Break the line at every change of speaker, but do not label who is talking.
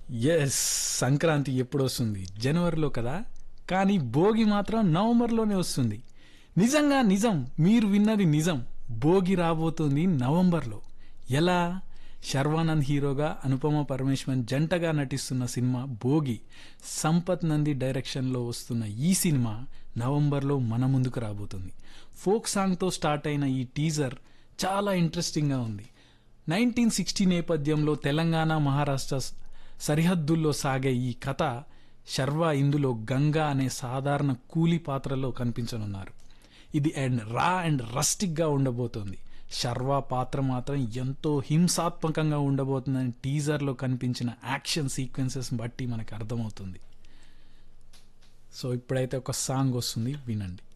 yes Sankranti ఎప్పుడు వస్తుంది జనవరిలో కదా కానీ భోగి మాత్రం నవంబర్లోనే వస్తుంది నిజంగా నిజం మీరు విన్నది నిజం భోగి రాబోతుంది నవంబర్లో ఎలా శర్వానంద్ హీరోగా అనుపమ పరమేశ్వరన్ జంటగా నటిస్తున్న సినిమా భోగి సంపత్ నంది డైరెక్షన్లో వస్తున్న ఈ సినిమా నవంబర్లో మన ముందుకు రాబోతుంది ఫోక్ సాంగ్తో స్టార్ట్ అయిన ఈ టీజర్ చాలా ఇంట్రెస్టింగ్గా ఉంది నైన్టీన్ సిక్స్టీ నేపథ్యంలో తెలంగాణ మహారాష్ట్ర సరిహద్దుల్లో సాగే ఈ కథ శర్వా ఇందులో గంగా అనే సాధారణ కూలి పాత్రలో కనిపించనున్నారు ఇది అండ్ రా అండ్ రస్టిక్గా ఉండబోతోంది శర్వా పాత్ర మాత్రం ఎంతో హింసాత్మకంగా ఉండబోతుందని టీజర్లో కనిపించిన యాక్షన్ సీక్వెన్సెస్ బట్టి మనకు అర్థమవుతుంది సో ఇప్పుడైతే ఒక సాంగ్ వస్తుంది వినండి